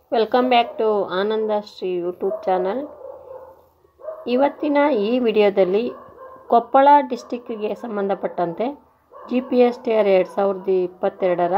welcome back to Ananda Shri YouTube channel ಇವತ್ತಿನ ಈ ವಿಡಿಯೋದಲ್ಲಿ ಕೊಪ್ಪಳ ಡಿಸ್ಟಿಕ್ಕಿಗೆ ಸಂಬಂಧಪಟ್ಟಂತೆ G P S T R ಎರಡು ಸಾವಿರದ ಇಪ್ಪತ್ತೆರಡರ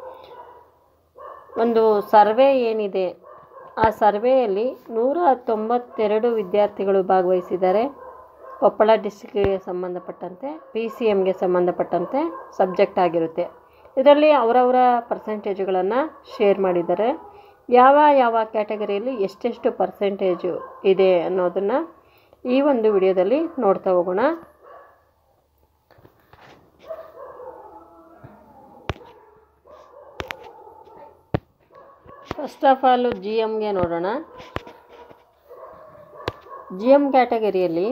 ಒಂದು ಸರ್ವೆ ಏನಿದೆ ಆ ಸರ್ವೆಯಲ್ಲಿ ನೂರ ತೊಂಬತ್ತೆರಡು ವಿದ್ಯಾರ್ಥಿಗಳು ಭಾಗವಹಿಸಿದ್ದಾರೆ ಕೊಪ್ಪಳ ಡಿಸ್ಟಿಕ್ಕಿಗೆ ಸಂಬಂಧಪಟ್ಟಂತೆ ಪಿ ಸಿ ಎಮ್ಗೆ ಸಂಬಂಧಪಟ್ಟಂತೆ ಸಬ್ಜೆಕ್ಟ್ ಆಗಿರುತ್ತೆ ಇದರಲ್ಲಿ ಅವರವರ ಪರ್ಸೆಂಟೇಜುಗಳನ್ನು ಶೇರ್ ಮಾಡಿದ್ದಾರೆ ಯಾವ ಯಾವ ಕ್ಯಾಟಗರಿಯಲ್ಲಿ ಎಷ್ಟೆಷ್ಟು ಪರ್ಸೆಂಟೇಜು ಇದೆ ಅನ್ನೋದನ್ನು ಈ ಒಂದು ವಿಡಿಯೋದಲ್ಲಿ ನೋಡ್ತಾ ಹೋಗೋಣ ಫಸ್ಟ್ ಆಫ್ ಆಲ್ ಜಿ ಎಮ್ಗೆ ನೋಡೋಣ ಜಿ ಎಮ್ ಕ್ಯಾಟಗರಿಯಲ್ಲಿ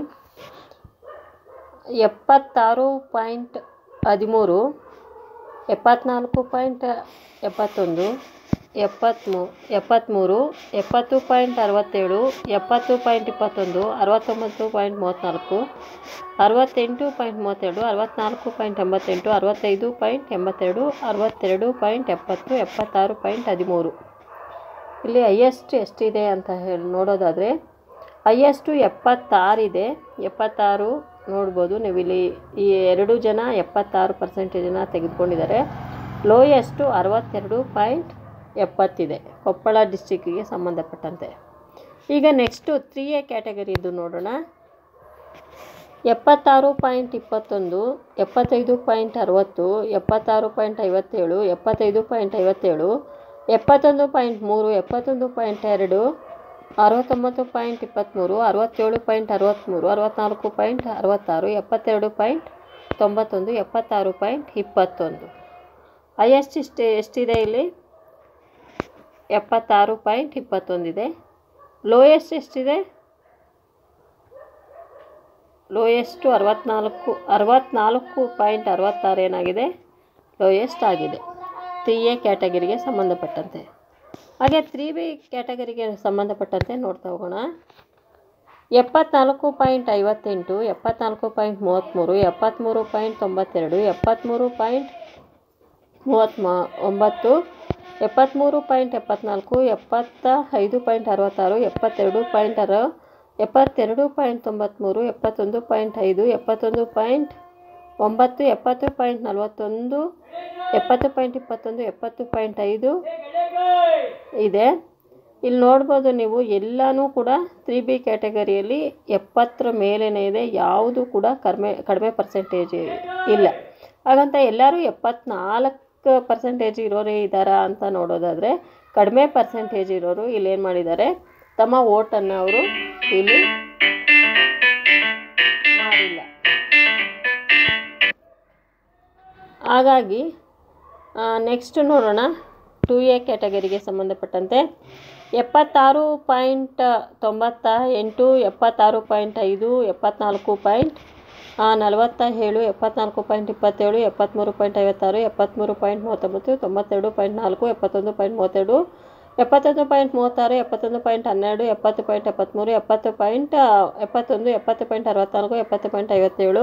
ಎಪ್ಪತ್ತಾರು ಪಾಯಿಂಟ್ ಹದಿಮೂರು ಎಪ್ಪತ್ನಾಲ್ಕು ಪಾಯಿಂಟ್ ಎಪ್ಪತ್ತೊಂದು ಎಪ್ಪತ್ಮೂ ಎಪ್ಪತ್ತ್ಮೂರು ಎಪ್ಪತ್ತು ಪಾಯಿಂಟ್ ಅರವತ್ತೇಳು ಎಪ್ಪತ್ತು ಪಾಯಿಂಟ್ ಇಪ್ಪತ್ತೊಂದು ಅರವತ್ತೊಂಬತ್ತು ಪಾಯಿಂಟ್ ಮೂವತ್ತ್ನಾಲ್ಕು ಅರವತ್ತೆಂಟು ಪಾಯಿಂಟ್ ಮೂವತ್ತೆರಡು ಅರವತ್ತ್ನಾಲ್ಕು ಪಾಯಿಂಟ್ ಎಂಬತ್ತೆಂಟು ಅರವತ್ತೈದು ಪಾಯಿಂಟ್ ಎಂಬತ್ತೆರಡು ಅರವತ್ತೆರಡು ಪಾಯಿಂಟ್ ಎಪ್ಪತ್ತು ಎಪ್ಪತ್ತಾರು ಪಾಯಿಂಟ್ ಹದಿಮೂರು ಇಲ್ಲಿ ಹೈಯೆಸ್ಟ್ ಎಷ್ಟಿದೆ ಅಂತ ಹೇಳಿ ನೋಡೋದಾದರೆ ಹೈಯೆಸ್ಟು ಎಪ್ಪತ್ತಾರಿದೆ ಎಪ್ಪತ್ತಾರು ನೋಡ್ಬೋದು ನೀವು ಇಲ್ಲಿ ಈ ಎರಡು ಜನ ಎಪ್ಪತ್ತಾರು ಪರ್ಸೆಂಟೇಜನ್ನು ತೆಗೆದುಕೊಂಡಿದ್ದಾರೆ ಲೋಯೆಸ್ಟು ಅರವತ್ತೆರಡು ಪಾಯಿಂಟ್ ಎಪ್ಪತ್ತಿದೆ ಕೊಪ್ಪಳ ಡಿಸ್ಟಿಕ್ಕಿಗೆ ಸಂಬಂಧಪಟ್ಟಂತೆ ಈಗ ನೆಕ್ಸ್ಟು ತ್ರೀ ಎ ಕ್ಯಾಟಗರಿದು ನೋಡೋಣ ಎಪ್ಪತ್ತಾರು ಪಾಯಿಂಟ್ ಇಪ್ಪತ್ತೊಂದು ಎಪ್ಪತ್ತೈದು ಪಾಯಿಂಟ್ ಅರವತ್ತು ಎಪ್ಪತ್ತಾರು ಪಾಯಿಂಟ್ ಐವತ್ತೇಳು ಎಪ್ಪತ್ತೈದು ಪಾಯಿಂಟ್ ಐವತ್ತೇಳು ಎಪ್ಪತ್ತೊಂದು ಪಾಯಿಂಟ್ ಮೂರು ಎಪ್ಪತ್ತೊಂದು ಪಾಯಿಂಟ್ ಎರಡು ಅರವತ್ತೊಂಬತ್ತು ಪಾಯಿಂಟ್ ಇಪ್ಪತ್ತ್ಮೂರು ಅರವತ್ತೇಳು ಪಾಯಿಂಟ್ ಅರವತ್ತ್ಮೂರು ಅರವತ್ತ್ನಾಲ್ಕು ಪಾಯಿಂಟ್ ಅರವತ್ತಾರು ಎಪ್ಪತ್ತೆರಡು ಪಾಯಿಂಟ್ ತೊಂಬತ್ತೊಂದು ಎಪ್ಪತ್ತಾರು ಪಾಯಿಂಟ್ ಇಪ್ಪತ್ತೊಂದು ಹೈಯೆಸ್ಟ್ ಇಷ್ಟೇ ಎಷ್ಟಿದೆ ಇಲ್ಲಿ ಎಪ್ಪತ್ತಾರು ಪಾಯಿಂಟ್ ಇಪ್ಪತ್ತೊಂದಿದೆ ಲೋಯೆಸ್ಟ್ ಎಷ್ಟಿದೆ ಲೋಯೆಸ್ಟು ಅರವತ್ತ್ನಾಲ್ಕು ಅರವತ್ತ್ನಾಲ್ಕು ಪಾಯಿಂಟ್ ಅರವತ್ತಾರು ಏನಾಗಿದೆ ಲೋಯೆಸ್ಟ್ ಆಗಿದೆ ತ್ರೀ ಎ ಕ್ಯಾಟಗರಿಗೆ ಸಂಬಂಧಪಟ್ಟಂತೆ ಹಾಗೆ ತ್ರೀ ಬಿ ಕ್ಯಾಟಗರಿಗೆ ಸಂಬಂಧಪಟ್ಟಂತೆ ನೋಡ್ತಾ ಹೋಗೋಣ ಎಪ್ಪತ್ನಾಲ್ಕು ಪಾಯಿಂಟ್ ಐವತ್ತೆಂಟು ಎಪ್ಪತ್ನಾಲ್ಕು ಪಾಯಿಂಟ್ ಮೂವತ್ತ್ಮೂರು ಎಪ್ಪತ್ತ್ಮೂರು ಪಾಯಿಂಟ್ ತೊಂಬತ್ತೆರಡು ಎಪ್ಪತ್ತ್ಮೂರು ಪಾಯಿಂಟ್ ಮೂವತ್ತ್ಮ ಒಂಬತ್ತು ಎಪ್ಪತ್ತ್ಮೂರು ಪಾಯಿಂಟ್ ಎಪ್ಪತ್ನಾಲ್ಕು ಎಪ್ಪತ್ತ ಐದು ಪಾಯಿಂಟ್ ಅರವತ್ತಾರು ಎಪ್ಪತ್ತೆರಡು ಪಾಯಿಂಟ್ ಅರ ಎಪ್ಪತ್ತೆರಡು ಪಾಯಿಂಟ್ ತೊಂಬತ್ತ್ಮೂರು ಎಪ್ಪತ್ತೊಂದು ಪಾಯಿಂಟ್ ಐದು ಎಪ್ಪತ್ತೊಂದು ಪಾಯಿಂಟ್ ಒಂಬತ್ತು ಎಪ್ಪತ್ತು ಪಾಯಿಂಟ್ ನಲವತ್ತೊಂದು ಎಪ್ಪತ್ತು ಪಾಯಿಂಟ್ ಇಪ್ಪತ್ತೊಂದು ಎಪ್ಪತ್ತು ಪಾಯಿಂಟ್ ಐದು ಇದೆ ಇಲ್ಲಿ ನೋಡ್ಬೋದು ನೀವು ಎಲ್ಲನೂ ಕೂಡ ತ್ರೀ ಬಿ ಕ್ಯಾಟಗರಿಯಲ್ಲಿ ಎಪ್ಪತ್ತರ ಮೇಲೇ ಇದೆ ಯಾವುದು ಕೂಡ ಕಡಿಮೆ ಕಡಿಮೆ ಪರ್ಸೆಂಟೇಜ್ ಇಲ್ಲ ಹಾಗಂತ ಎಲ್ಲರೂ ಎಪ್ಪತ್ನಾಲ್ಕು ಪರ್ಸೆಂಟೇಜ್ ಇರೋರೇ ಇದ್ದಾರಾ ಅಂತ ನೋಡೋದಾದರೆ ಕಡಿಮೆ ಪರ್ಸೆಂಟೇಜ್ ಇರೋರು ಇಲ್ಲೇನು ಮಾಡಿದ್ದಾರೆ ತಮ್ಮ ಓಟನ್ನು ಅವರು ಇಲ್ಲಿ ಮಾಡಿಲ್ಲ ಹಾಗಾಗಿ ನೆಕ್ಸ್ಟ್ ನೋಡೋಣ ಟು ಎ ಕ್ಯಾಟಗರಿಗೆ ಸಂಬಂಧಪಟ್ಟಂತೆ ಎಪ್ಪತ್ತಾರು ಪಾಯಿಂಟ್ ತೊಂಬತ್ತ ಎಂಟು ಎಪ್ಪತ್ತಾರು ಪಾಯಿಂಟ್ ಐದು ಎಪ್ಪತ್ನಾಲ್ಕು ಪಾಯಿಂಟ್ ನಲವತ್ತ ಏಳು ಎಪ್ಪತ್ನಾಲ್ಕು ಪಾಯಿಂಟ್ ಇಪ್ಪತ್ತೇಳು ಎಪ್ಪತ್ತ್ಮೂರು ಪಾಯಿಂಟ್ ಐವತ್ತಾರು ಎಪ್ಪತ್ತ್ಮೂರು ಪಾಯಿಂಟ್ ಮೂವತ್ತೊಂಬತ್ತು ತೊಂಬತ್ತೆರಡು ಪಾಯಿಂಟ್ ನಾಲ್ಕು ಎಪ್ಪತ್ತೊಂದು ಪಾಯಿಂಟ್ ಮೂವತ್ತೆರಡು ಎಪ್ಪತ್ತೊಂದು ಪಾಯಿಂಟ್ ಮೂವತ್ತಾರು ಎಪ್ಪತ್ತೊಂದು ಪಾಯಿಂಟ್ ಹನ್ನೆರಡು ಎಪ್ಪತ್ತು ಪಾಯಿಂಟ್ ಎಪ್ಪತ್ತ್ಮೂರು ಎಪ್ಪತ್ತು ಪಾಯಿಂಟ್ ಎಪ್ಪತ್ತೊಂದು ಎಪ್ಪತ್ತು ಪಾಯಿಂಟ್ ಅರವತ್ತ್ನಾಲ್ಕು ಎಪ್ಪತ್ತು ಪಾಯಿಂಟ್ ಐವತ್ತೇಳು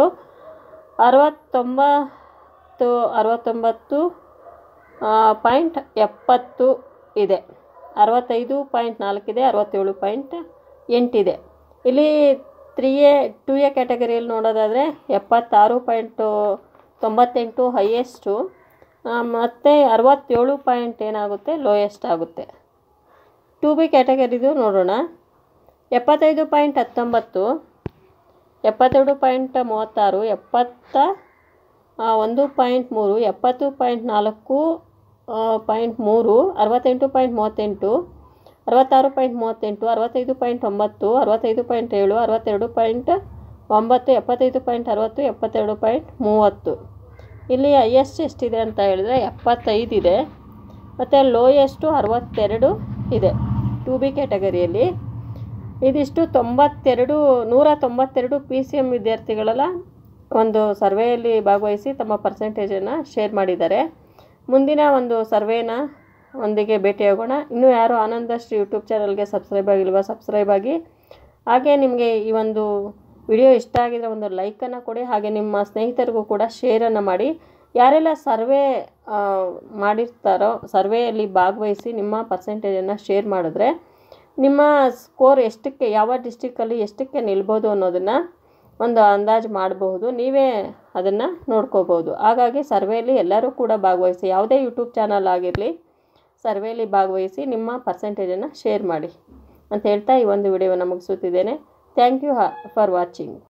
ಅರವತ್ತೊಂಬತ್ತು ಅರವತ್ತೊಂಬತ್ತು ಪಾಯಿಂಟ್ ಎಪ್ಪತ್ತು ಇದೆ ಅರವತ್ತೈದು ಪಾಯಿಂಟ್ ನಾಲ್ಕಿದೆ ಅರವತ್ತೇಳು ಪಾಯಿಂಟ್ ಎಂಟಿದೆ ಇಲ್ಲಿ ತ್ರೀ ಎ ಟು ಎ ಕ್ಯಾಟಗರಿಯಲ್ಲಿ ನೋಡೋದಾದರೆ ಎಪ್ಪತ್ತಾರು ಪಾಯಿಂಟು ತೊಂಬತ್ತೆಂಟು ಹೈಯೆಸ್ಟು ಮತ್ತು ಅರವತ್ತೇಳು ಪಾಯಿಂಟ್ ಏನಾಗುತ್ತೆ ಲೋಯೆಸ್ಟ್ ಆಗುತ್ತೆ ಟು ಬಿ ಕ್ಯಾಟಗರಿದು ನೋಡೋಣ ಎಪ್ಪತ್ತೈದು ಪಾಯಿಂಟ್ ಹತ್ತೊಂಬತ್ತು ಎಪ್ಪತ್ತೆರಡು ಪಾಯಿಂಟ್ ಮೂವತ್ತಾರು ಎಪ್ಪತ್ತ ಒಂದು ಪಾಯಿಂಟ್ ಮೂರು ಎಪ್ಪತ್ತು ಪಾಯಿಂಟ್ ನಾಲ್ಕು ಪಾಯಿಂಟ್ ಮೂರು ಅರವತ್ತೆಂಟು ಪಾಯಿಂಟ್ ಮೂವತ್ತೆಂಟು ಅರವತ್ತಾರು ಪಾಯಿಂಟ್ ಮೂವತ್ತೆಂಟು ಅರವತ್ತೈದು ಪಾಯಿಂಟ್ ಒಂಬತ್ತು ಅರವತ್ತೈದು ಪಾಯಿಂಟ್ ಏಳು ಅರವತ್ತೆರಡು ಪಾಯಿಂಟ್ ಒಂಬತ್ತು ಎಪ್ಪತ್ತೈದು ಪಾಯಿಂಟ್ ಅರವತ್ತು ಎಪ್ಪತ್ತೆರಡು ಪಾಯಿಂಟ್ ಮೂವತ್ತು ಇಲ್ಲಿ ಹೈಯೆಸ್ಟ್ ಎಷ್ಟಿದೆ ಅಂತ ಹೇಳಿದ್ರೆ ಎಪ್ಪತ್ತೈದಿದೆ ಮತ್ತು ಲೋಯೆಸ್ಟು ಅರವತ್ತೆರಡು ಇದೆ ಟು ಬಿ ಕ್ಯಾಟಗರಿಯಲ್ಲಿ ಇದಿಷ್ಟು ತೊಂಬತ್ತೆರಡು ನೂರ ತೊಂಬತ್ತೆರಡು ಪಿ ಸಿ ಎಮ್ ವಿದ್ಯಾರ್ಥಿಗಳೆಲ್ಲ ಒಂದು ಸರ್ವೆಯಲ್ಲಿ ಭಾಗವಹಿಸಿ ತಮ್ಮ ಪರ್ಸೆಂಟೇಜನ್ನು ಶೇರ್ ಮಾಡಿದ್ದಾರೆ ಮುಂದಿನ ಒಂದು ಸರ್ವೇನ ಒಂದಿಗೆ ಭೇಟಿಯಾಗೋಣ ಇನ್ನೂ ಯಾರು ಆನಂದಶ್ರೀ ಯೂಟ್ಯೂಬ್ ಚಾನಲ್ಗೆ ಸಬ್ಸ್ಕ್ರೈಬ್ ಆಗಿಲ್ವಾ ಸಬ್ಸ್ಕ್ರೈಬ್ ಆಗಿ ಹಾಗೆ ನಿಮಗೆ ಈ ಒಂದು ವಿಡಿಯೋ ಇಷ್ಟ ಆಗಿದ್ರೆ ಒಂದು ಲೈಕನ್ನು ಕೊಡಿ ಹಾಗೆ ನಿಮ್ಮ ಸ್ನೇಹಿತರಿಗೂ ಕೂಡ ಶೇರನ್ನು ಮಾಡಿ ಯಾರೆಲ್ಲ ಸರ್ವೆ ಆ, ಮಾಡಿರ್ತಾರೋ ಸರ್ವೆಯಲ್ಲಿ ಭಾಗವಹಿಸಿ ನಿಮ್ಮ ಪರ್ಸೆಂಟೇಜನ್ನು ಶೇರ್ ಮಾಡಿದ್ರೆ ನಿಮ್ಮ ಸ್ಕೋರ್ ಎಷ್ಟಕ್ಕೆ ಯಾವ ಡಿಸ್ಟಿಕ್ಕಲ್ಲಿ ಎಷ್ಟಕ್ಕೆ ನಿಲ್ಬೋದು ಅನ್ನೋದನ್ನು ಒಂದು ಅಂದಾಜು ಮಾಡಬಹುದು ನೀವೇ ಅದನ್ನು ನೋಡ್ಕೋಬೋದು ಹಾಗಾಗಿ ಸರ್ವೇಲಿ ಎಲ್ಲರೂ ಕೂಡ ಭಾಗವಹಿಸಿ ಯಾವುದೇ ಯೂಟ್ಯೂಬ್ ಚಾನಲ್ ಆಗಿರಲಿ ಸರ್ವೇಲಿ ಭಾಗವಹಿಸಿ ನಿಮ್ಮ ಪರ್ಸೆಂಟೇಜನ್ನು ಶೇರ್ ಮಾಡಿ ಅಂತ ಹೇಳ್ತಾ ಈ ಒಂದು ವಿಡಿಯೋವನ್ನು ಮುಗಿಸುತ್ತಿದ್ದೇನೆ ಥ್ಯಾಂಕ್ ಯು ಫಾರ್ ವಾಚಿಂಗ್